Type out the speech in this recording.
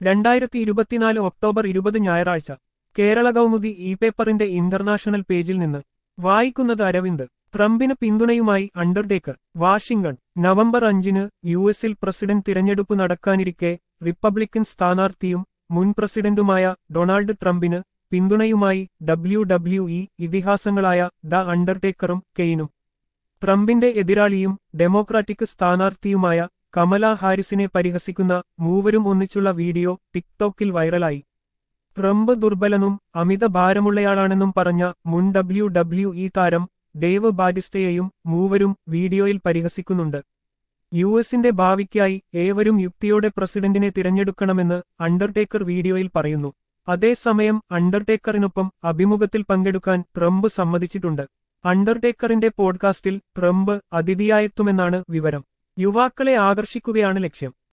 രണ്ടായിരത്തി ഇരുപത്തിനാല് ഒക്ടോബർ ഇരുപത് ഞായറാഴ്ച കേരള കൗമുദി ഇ പേപ്പറിന്റെ ഇന്റർനാഷണൽ പേജിൽ നിന്ന് വായിക്കുന്നത് അരവിന്ദ് ട്രംപിന് പിന്തുണയുമായി അണ്ടർടേക്കർ വാഷിംഗ്ടൺ നവംബർ അഞ്ചിന് യു എസിൽ പ്രസിഡന്റ് തിരഞ്ഞെടുപ്പ് നടക്കാനിരിക്കെ റിപ്പബ്ലിക്കൻ സ്ഥാനാർത്ഥിയും മുൻ പ്രസിഡന്റുമായ ഡൊണാൾഡ് ട്രംപിന് പിന്തുണയുമായി ഡബ്ല്യു ഡബ്ല്യു ഇ ഇതിഹാസങ്ങളായ ദ അണ്ടർടേക്കറും കെയ്നും ട്രംപിന്റെ എതിരാളിയും ഡെമോക്രാറ്റിക് സ്ഥാനാർത്ഥിയുമായ കമല ഹാരിസിനെ പരിഹസിക്കുന്ന മൂവരും ഒന്നിച്ചുള്ള വീഡിയോ ടിക്ടോക്കിൽ വൈറലായി ട്രംപ് ദുർബലനും അമിത ഭാരമുള്ളയാളാണെന്നും പറഞ്ഞ മുൻ ഡബ്ല്യു ഡബ്ല്യു ഇ താരം ഡേവ് ബാറ്റിസ്റ്റയെയും മൂവരും വീഡിയോയിൽ പരിഹസിക്കുന്നുണ്ട് യു എസിന്റെ ഭാവിക്കായി ഏവരും യുക്തിയോടെ പ്രസിഡന്റിനെ തിരഞ്ഞെടുക്കണമെന്ന് അണ്ടർടേക്കർ വീഡിയോയിൽ പറയുന്നു അതേസമയം അണ്ടർടേക്കറിനൊപ്പം അഭിമുഖത്തിൽ പങ്കെടുക്കാൻ ട്രംപ് സമ്മതിച്ചിട്ടുണ്ട് അണ്ടർടേക്കറിന്റെ പോഡ്കാസ്റ്റിൽ ട്രംപ് അതിഥിയായെത്തുമെന്നാണ് വിവരം യുവാക്കളെ ആകർഷിക്കുകയാണ് ലക്ഷ്യം